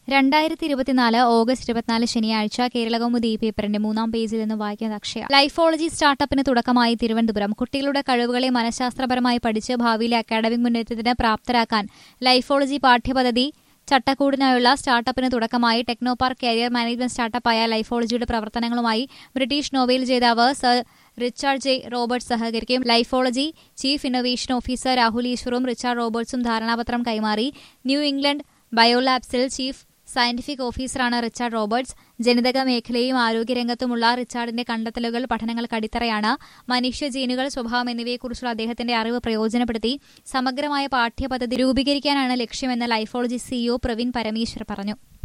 രണ്ടായിരത്തി ഇരുപത്തിനാല് ഓഗസ്റ്റ് ഇരുപത്തിനാല് ശനിയാഴ്ച കേരളകൗമുദി ഈ പേപ്പറിന്റെ മൂന്നാം പേജിൽ നിന്ന് വായിക്കുന്നത് അക്ഷയ ലൈഫോളജി സ്റ്റാർട്ടപ്പിന് തുടക്കമായി തിരുവനന്തപുരം കുട്ടികളുടെ കഴിവുകളെ മനഃശാസ്ത്രപരമായി പഠിച്ച് ഭാവിയിലെ അക്കാഡമിക് മുന്നേറ്റത്തിന് പ്രാപ്തരാക്കാൻ ലൈഫോളജി പാഠ്യപദ്ധതി ചട്ടക്കൂടിനായുള്ള സ്റ്റാർട്ടപ്പിന് തുടക്കമായി ടെക്നോപാർക്ക് കരിയർ മാനേജ്മെന്റ് സ്റ്റാർട്ടപ്പായ ലൈഫോളജിയുടെ പ്രവർത്തനങ്ങളുമായി ബ്രിട്ടീഷ് നോബൽ ജേതാവ് സർ റിച്ചാർഡ് ജെ റോബർട്ട്സ് സഹകരിക്കും Lifeology chief innovation officer Rahul ഈശ്വറും റിച്ചാർഡ് റോബർട്ട്സും ധാരണാപത്രം കൈമാറി ന്യൂ ഇംഗ്ലണ്ട് ബയോലാബ്സിൽ ചീഫ് സയന്റിഫിക് ഓഫീസറാണ് റിച്ചാർഡ് റോബർട്ട്സ് ജനിതക മേഖലയും ആരോഗ്യരംഗത്തുമുള്ള റിച്ചാർഡിന്റെ കണ്ടെത്തലുകൾ പഠനങ്ങൾക്ക് അടിത്തറയാണ് മനുഷ്യ ജീനുകൾ സ്വഭാവം എന്നിവയെക്കുറിച്ചുള്ള അദ്ദേഹത്തിന്റെ അറിവ് പ്രയോജനപ്പെടുത്തി സമഗ്രമായ പാഠ്യപദ്ധതി രൂപീകരിക്കാനാണ് ലക്ഷ്യമെന്ന് ലൈഫോളജി സിഇഒ പ്രവീൺ പരമേശ്വർ പറഞ്ഞു